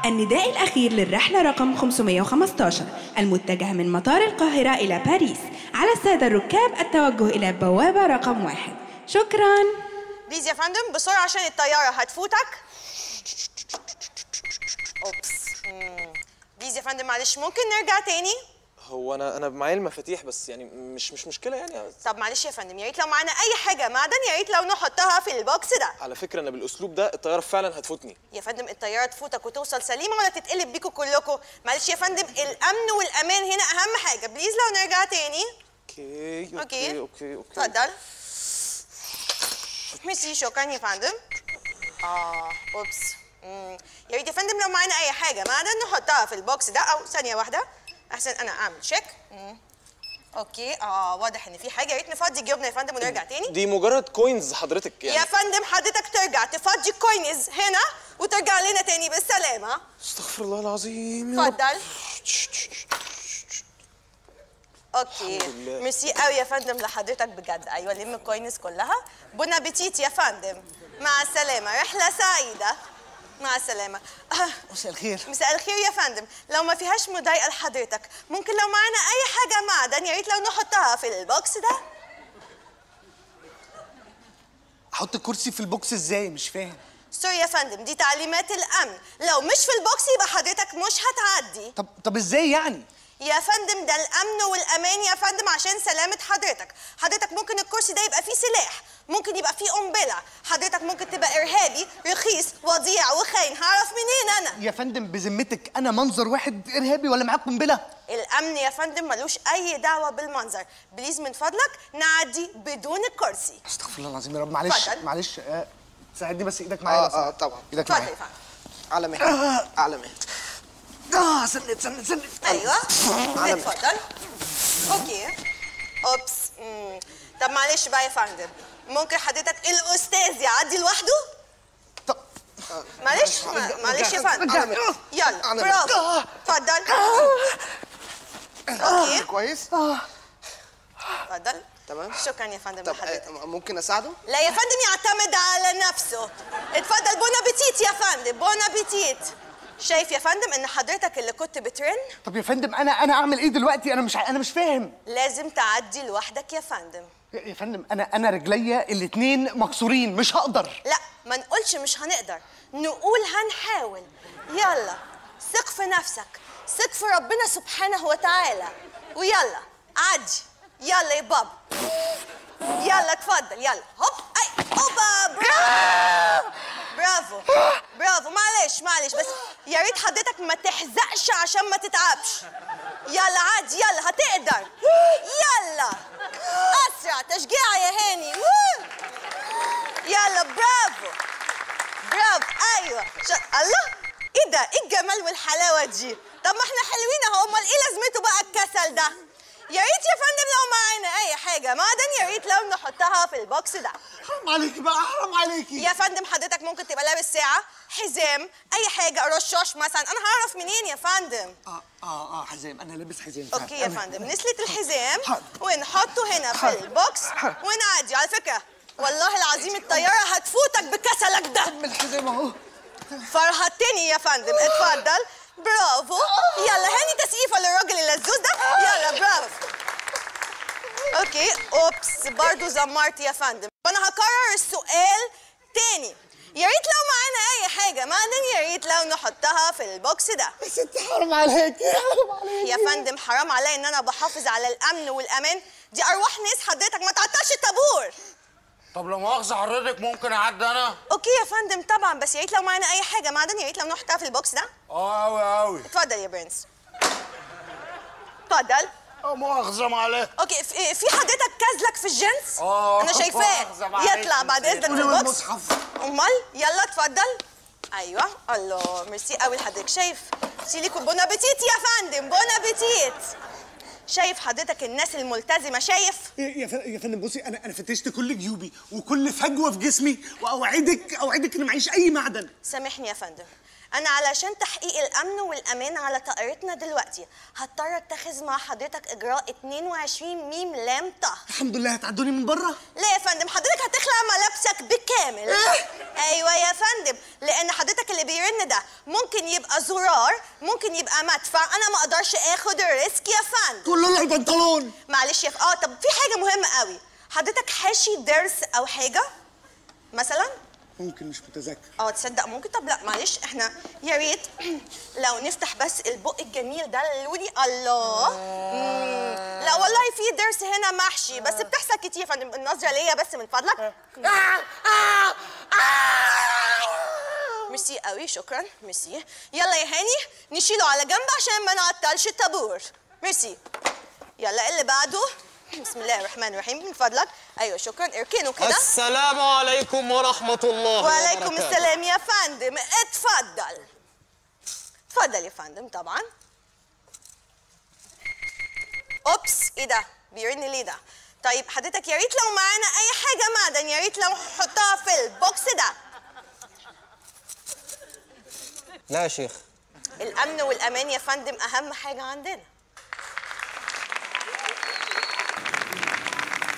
النداء الأخير للرحلة رقم 515 المتجهة من مطار القاهرة إلى باريس على السادة الركاب التوجه إلى البوابة رقم واحد شكراً بليز يا فندم بسرعة عشان الطيارة هتفوتك اوبس مم. بليز يا فندم معلش ممكن نرجع تاني هو انا انا معايا المفاتيح بس يعني مش مش مشكله يعني طب معلش يا فندم يا ريت لو معانا اي حاجة معدن يا ريت لو نحطها في البوكس ده على فكره انا بالاسلوب ده الطياره فعلا هتفوتني يا فندم الطيارة تفوتك وتوصل سليمة ولا تتقلب بيكوا كلكوا معلش يا فندم الأمن والأمان هنا أهم حاجة بليز لو نرجع تاني اوكي أوكي. اوكي اوكي اوكي اتفضل ميرسي شكرا يا فندم اه اوبس مم. يا ريت يا فندم لو معانا اي حاجه معدن نحطها في البوكس ده او ثانيه واحده احسن انا اعمل تشيك مم. اوكي اه واضح ان في حاجه يا ريت نفضي جيوبنا يا فندم ونرجع تاني دي مجرد كوينز حضرتك يعني يا فندم حضرتك ترجع تفضي الكوينز هنا وترجع لنا تاني بالسلامه استغفر الله العظيم يا رب. اتفضل اوكي الحمد لله. ميرسي قوي يا فندم لحضرتك بجد ايوه لم الكوينز كلها بون ابيتيت يا فندم مع السلامه رحله سعيده مع السلامه آه، مساء الخير مساء الخير يا فندم لو ما فيهاش مضايقه لحضرتك ممكن لو معانا اي حاجه معدن يا ريت لو نحطها في البوكس ده احط الكرسي في البوكس ازاي مش فاهم سوري يا فندم دي تعليمات الامن لو مش في البوكس يبقى حضرتك مش هتعدي طب طب ازاي يعني يا فندم ده الامن والامان يا فندم عشان سلامه حضرتك حضرتك ممكن الكرسي ده يبقى فيه سلاح ممكن يبقى فيه قنبله حضرتك ممكن تبقى ارهابي رخيص وضيع وخاين هعرف منين انا يا فندم بذمتك انا منظر واحد ارهابي ولا معاك قنبله الامن يا فندم ملوش اي دعوه بالمنظر بليز من فضلك نعدي بدون الكرسي استغفر الله العظيم يا رب معلش اتفضل. معلش آه، ساعدني بس ايدك معايا اه بس. اه طبعا ايدك اتفضل معايا يا فندم على مهلك على مهلك اه سند سند سند ايوه على اتفضل اوكي اوبس مم. طب معلش بقى يا فندم ممكن حضرتك الاستاذ يعدي لوحده طب معلش ما- معلش يا فندم رجعني. يلا أنا- برافو اتفضل اوكي كويس اتفضل تمام. شكرا يا فندم طب لحضرتك آه، ممكن اساعده لا يا فندم يعتمد على نفسه اتفضل بون ابيتيت يا فندم بون ابيتيت شايف يا فندم ان حضرتك اللي كنت بترن طب يا فندم انا انا اعمل ايه دلوقتي انا مش ع- انا مش فاهم لازم تعدي لوحدك يا فندم يا يا فندم انا انا رجليا الاتنين مكسورين مش هقدر لا ما نقولش مش هنقدر نقول هنحاول يلا ثق في نفسك ثق في ربنا سبحانه وتعالى ويلا عدي يلا يا بابا يلا اتفضل يلا هوب اي هوبا برافو برافو برافو معلش معلش بس يا ريت حضرتك ما تحزقش عشان ما تتعبش يلا عادي يلا هتقدر يلا اسرع تشجيع يا هاني وoo. يلا برافو برافو ايوه ش... الله ايه ده ايه الجمال والحلاوه دي طب ما احنا حلوين اهو امال ايه لازمته بقى الكسل ده يا ريت يا فندم لو معانا اي حاجه معدن يا ريت لو نحطها في البوكس ده حرام عليكي بقى حرام عليكي يا فندم حضرتك ممكن تبقى لابس ساعه حزام اي حاجه رشاش مثلا انا هعرف منين يا فندم اه اه اه حزام انا لابس حزام فعلا. اوكي يا أنا- فندم نسلة الحزام حاضر. ونحطه هنا في حاضر. البوكس حاضر. ونعدي على فكره والله العظيم الطياره هتفوتك بكسلك ده الحزام اهو فرحتني يا فندم اتفضل برافو يلا هاني تسقيفه للراجل اللزوز ده يلا برافو اوكي اوبس برضو زمرت يا فندم انا هكرر السؤال تاني يا ريت لو معانا اي حاجه معدن يا ريت لو نحطها في البوكس ده يا ستي حرام عليكي حرام عليكي يا فندم حرام عليا ان انا بحافظ على الامن والامان دي ارواح ناس حضرتك ما تعطلش الطابور طب لو مؤاخذة حضرتك ممكن اعدي انا؟ اوكي يا فندم طبعا بس يا ريت لو معانا اي حاجه معدن يا ريت لو نحطها في البوكس ده اه اوي اوي اتفضل يا برنس اتفضل اه مؤاخذة معلش اوكي في في حضرتك كازلك في الجنس آه، انا شايفاه مؤاخذة معلش، يطلع بعد اذنك في قولي البوكس والمصحف. امال يلا اتفضل ايوه الله ميرسي قوي لحضرتك شايف ميرسي ليكم بون ابيتيت يا فندم بون ابيتيت شايف حضرتك الناس الملتزمه شايف يا يا ف- يا فندم بصي انا انا فتشت كل جيوبي وكل فجوه في جسمي واوعدك اوعدك ان معيش اي معدن سامحني يا فندم انا علشان تحقيق الامن والامان على طائرتنا دلوقتي هضطر اتخذ مع حضرتك اجراء 22 ميم لام طه الحمد لله هتعدوني من بره لا يا فندم حضرتك هتخلع ملابسك بالكامل ايوه يا فندم لان حضرتك اللي بيرن ده ممكن يبقى زرار ممكن يبقى مدفع انا ما اقدرش اخد الريسك يا فندم كله لي البنطلون معلش يا ف... اه طب في حاجه مهمه قوي حضرتك حاشي ضرس او حاجه مثلا ممكن مش متذكر اه تصدق ممكن طب لا معلش احنا يا ريت لو نفتح بس البق الجميل ده اللولي الله مم. لا والله في ضرس هنا محشي بس بتحصل كتير فندم النظره ليا بس من فضلك ميرسي قوي شكرا ميرسي يلا يا هاني نشيله على جنب عشان ما نعطلش الطابور ميرسي يلا اللي بعده بسم الله الرحمن الرحيم من فضلك ايوه شكرا اركنه كده السلام عليكم ورحمة الله وعليكم وبركاته. السلام يا فندم اتفضل اتفضل يا فندم طبعا اوبس ايه ده بيرن ليه ده طيب حضرتك يا ريت لو معانا اي حاجه معدن يا ريت لو حطها في البوكس ده لا يا شيخ الامن والامان يا فندم اهم حاجه عندنا